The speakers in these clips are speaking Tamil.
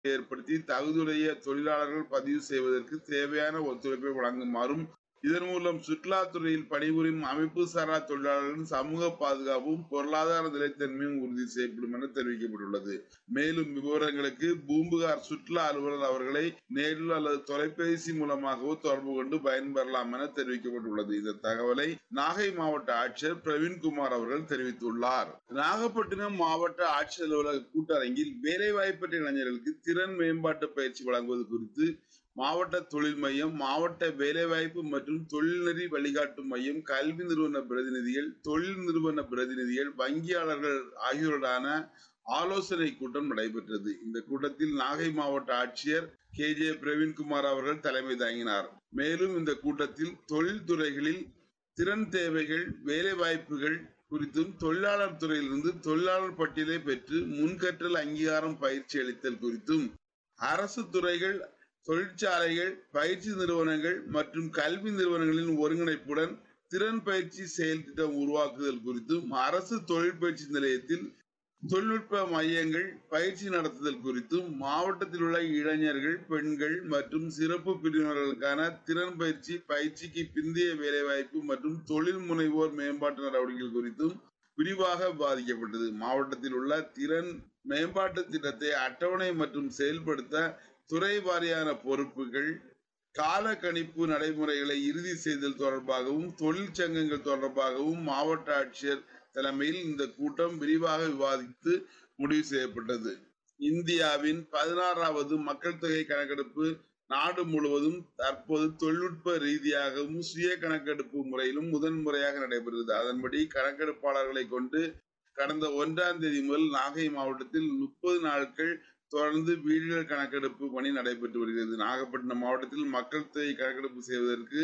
ஏற்படுத்தி தகுதியுடைய தொழிலாளர்கள் பதிவு செய்வதற்கு தேவையான ஒத்துழைப்பை வழங்குமாறும் இதன் மூலம் சுற்றுலாத்துறையில் பணிபுரியும் அமைப்பு சாரா தொழிலாளர்களின் சமூக பாதுகாப்பும் பொருளாதார நிலைத்தன்மையும் உறுதி செய்யப்படும் என தெரிவிக்கப்பட்டுள்ளது மேலும் விவரங்களுக்கு பூம்புகார் சுற்றுலா அலுவலர் அவர்களை நேரில் அல்லது தொலைபேசி மூலமாகவோ தொடர்பு கொண்டு பயன்பெறலாம் என தெரிவிக்கப்பட்டுள்ளது இந்த தகவலை நாகை மாவட்ட ஆட்சியர் பிரவீன்குமார் அவர்கள் தெரிவித்துள்ளார் நாகப்பட்டினம் மாவட்ட ஆட்சியர் அலுவலக கூட்டரங்கில் வேலைவாய்ப்பற்ற இளைஞர்களுக்கு திறன் மேம்பாட்டு பயிற்சி வழங்குவது குறித்து மாவட்ட தொழில் மையம் மாவட்ட வேலைவாய்ப்பு மற்றும் தொழில்நெறி வழிகாட்டும் மையம் கல்வி நிறுவன பிரதிநிதிகள் தொழில் நிறுவன பிரதிநிதிகள் வங்கியாளர்கள் ஆகியோருடான ஆலோசனை கூட்டம் நடைபெற்றது இந்த கூட்டத்தில் நாகை மாவட்ட ஆட்சியர் கே ஜே பிரவீன்குமார் அவர்கள் தலைமை தாங்கினார் மேலும் இந்த கூட்டத்தில் தொழில் துறைகளில் திறன் தேவைகள் வேலை வாய்ப்புகள் குறித்தும் தொழிலாளர் துறையிலிருந்து தொழிலாளர் பட்டியலை பெற்று முன்கற்றல் அங்கீகாரம் பயிற்சி அளித்தல் குறித்தும் அரசு துறைகள் தொழிற்சாலைகள் பயிற்சி நிறுவனங்கள் மற்றும் கல்வி நிறுவனங்களின் ஒருங்கிணைப்புடன் திறன் பயிற்சி செயல் திட்டம் உருவாக்குதல் குறித்தும் அரசு தொழில் பயிற்சி நிலையத்தில் தொழில்நுட்ப மையங்கள் பயிற்சி நடத்துதல் குறித்தும் மாவட்டத்தில் உள்ள இளைஞர்கள் பெண்கள் மற்றும் சிறப்பு பிரிவினர்களுக்கான திறன் பயிற்சி பயிற்சிக்கு பிந்தைய வேலைவாய்ப்பு மற்றும் தொழில் முனைவோர் மேம்பாட்டு நடவடிக்கைகள் குறித்தும் விரிவாக பாதிக்கப்பட்டது மாவட்டத்தில் உள்ள திறன் மேம்பாட்டு திட்டத்தை அட்டவணை மற்றும் செயல்படுத்த துறை வாரியான பொறுப்புகள் கால கணிப்பு நடைமுறைகளை இறுதி செய்தல் தொடர்பாகவும் தொழிற்சங்கங்கள் தொடர்பாகவும் மாவட்ட ஆட்சியர் தலைமையில் இந்த கூட்டம் விரிவாக விவாதித்து முடிவு செய்யப்பட்டது இந்தியாவின் பதினாறாவது மக்கள் தொகை கணக்கெடுப்பு நாடு முழுவதும் தற்போது தொழில்நுட்ப ரீதியாகவும் சுய கணக்கெடுப்பு முறையிலும் முதன்முறையாக நடைபெறுகிறது அதன்படி கணக்கெடுப்பாளர்களை கொண்டு கடந்த ஒன்றாம் தேதி முதல் நாகை மாவட்டத்தில் முப்பது நாட்கள் தொடர்ந்து வீடுகள் கணக்கெடுப்பு பணி நடைபெற்று வருகிறது நாகப்பட்டினம் மாவட்டத்தில் மக்கள் தொகை கணக்கெடுப்பு செய்வதற்கு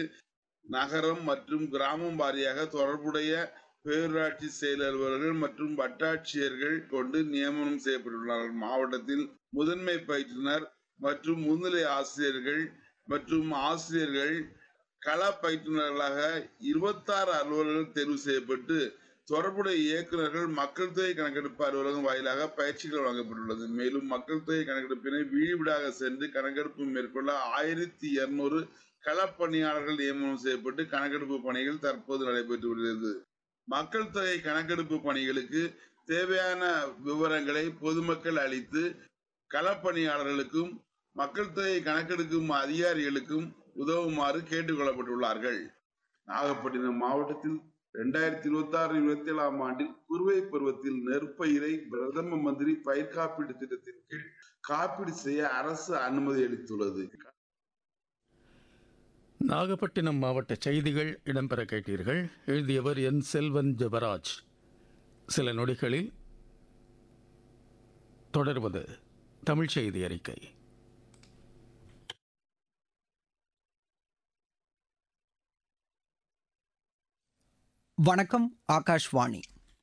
நகரம் மற்றும் கிராமம் வாரியாக தொடர்புடைய பேரூராட்சி செயல் அலுவலர்கள் மற்றும் வட்டாட்சியர்கள் கொண்டு நியமனம் செய்யப்பட்டுள்ளார்கள் மாவட்டத்தில் முதன்மை பயிற்றுனர் மற்றும் முன்னிலை ஆசிரியர்கள் மற்றும் ஆசிரியர்கள் கள பயிற்றுனர்களாக இருபத்தாறு அலுவலர்கள் தேர்வு செய்யப்பட்டு தொடர்புடைய இயக்குநர்கள் மக்கள் தொகை கணக்கெடுப்பு அலுவலகம் வாயிலாக பயிற்சிகள் வழங்கப்பட்டுள்ளது மேலும் மக்கள் தொகை கணக்கெடுப்பினை வீடு வீடாக சென்று கணக்கெடுப்பு மேற்கொள்ள ஆயிரத்தி இருநூறு களப்பணியாளர்கள் நியமனம் செய்யப்பட்டு கணக்கெடுப்பு பணிகள் தற்போது நடைபெற்று வருகிறது மக்கள் தொகை கணக்கெடுப்பு பணிகளுக்கு தேவையான விவரங்களை பொதுமக்கள் அளித்து களப்பணியாளர்களுக்கும் மக்கள் தொகை கணக்கெடுக்கும் அதிகாரிகளுக்கும் உதவுமாறு கேட்டுக்கொள்ளப்பட்டுள்ளார்கள் நாகப்பட்டினம் மாவட்டத்தில் இரண்டாயிரத்தி இருபத்தி ஆறு இருபத்தி ஏழாம் ஆண்டில் குறுவை பருவத்தில் நெற்பயிரை பிரதம மந்திரி பயிர் காப்பீடு திட்டத்தின் கீழ் காப்பீடு செய்ய அரசு அனுமதி அளித்துள்ளது நாகப்பட்டினம் மாவட்ட செய்திகள் இடம்பெற கேட்டீர்கள் எழுதியவர் என் செல்வன் ஜெபராஜ் சில நொடிகளில் தொடர்வது தமிழ் செய்தி அறிக்கை வணக்கம் ஆகாஷ்வாணி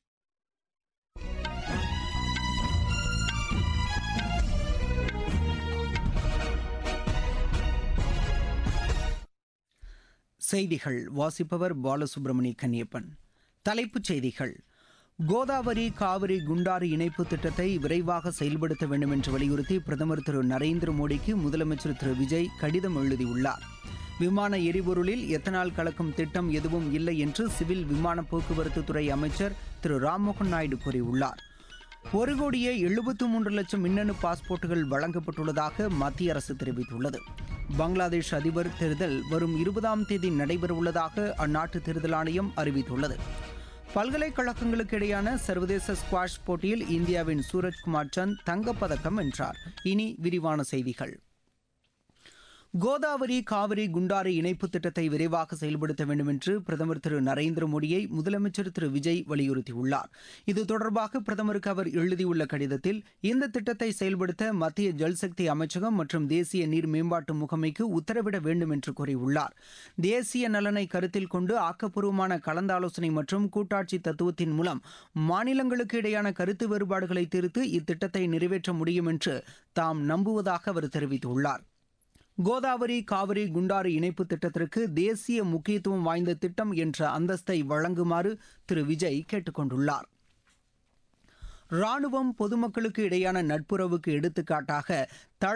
செய்திகள் வாசிப்பவர் பாலசுப்ரமணி கன்னியப்பன் தலைப்புச் செய்திகள் கோதாவரி காவிரி குண்டாறு இணைப்பு திட்டத்தை விரைவாக செயல்படுத்த வேண்டும் என்று வலியுறுத்தி பிரதமர் திரு நரேந்திர மோடிக்கு முதலமைச்சர் திரு விஜய் கடிதம் எழுதியுள்ளார் விமான எரிபொருளில் எத்தனால் கலக்கும் திட்டம் எதுவும் இல்லை என்று சிவில் விமான போக்குவரத்து துறை அமைச்சர் திரு ராம்மோகன் நாயுடு கூறியுள்ளார் ஒரு கோடியே எழுபத்து மூன்று லட்சம் மின்னணு பாஸ்போர்ட்டுகள் வழங்கப்பட்டுள்ளதாக மத்திய அரசு தெரிவித்துள்ளது பங்களாதேஷ் அதிபர் தேர்தல் வரும் இருபதாம் தேதி நடைபெறவுள்ளதாக அந்நாட்டு தேர்தல் ஆணையம் அறிவித்துள்ளது பல்கலைக்கழகங்களுக்கு இடையான சர்வதேச ஸ்குவாஷ் போட்டியில் இந்தியாவின் சூரஜ்குமார் சந்த் தங்கப்பதக்கம் வென்றார் இனி விரிவான செய்திகள் கோதாவரி காவிரி குண்டாறு இணைப்பு திட்டத்தை விரைவாக செயல்படுத்த வேண்டும் என்று பிரதமர் திரு நரேந்திர மோடியை முதலமைச்சர் திரு விஜய் வலியுறுத்தியுள்ளார் இது தொடர்பாக பிரதமருக்கு அவர் எழுதியுள்ள கடிதத்தில் இந்த திட்டத்தை செயல்படுத்த மத்திய ஜல்சக்தி அமைச்சகம் மற்றும் தேசிய நீர் மேம்பாட்டு முகமைக்கு உத்தரவிட வேண்டும் என்று கூறியுள்ளார் தேசிய நலனை கருத்தில் கொண்டு ஆக்கப்பூர்வமான கலந்தாலோசனை மற்றும் கூட்டாட்சி தத்துவத்தின் மூலம் மாநிலங்களுக்கு இடையான கருத்து வேறுபாடுகளை தீர்த்து இத்திட்டத்தை நிறைவேற்ற முடியும் என்று தாம் நம்புவதாக அவர் தெரிவித்துள்ளார் கோதாவரி காவிரி குண்டாறு இணைப்பு திட்டத்திற்கு தேசிய முக்கியத்துவம் வாய்ந்த திட்டம் என்ற அந்தஸ்தை வழங்குமாறு திரு விஜய் கேட்டுக்கொண்டுள்ளார் ராணுவம் பொதுமக்களுக்கு இடையான நட்புறவுக்கு எடுத்துக்காட்டாக தள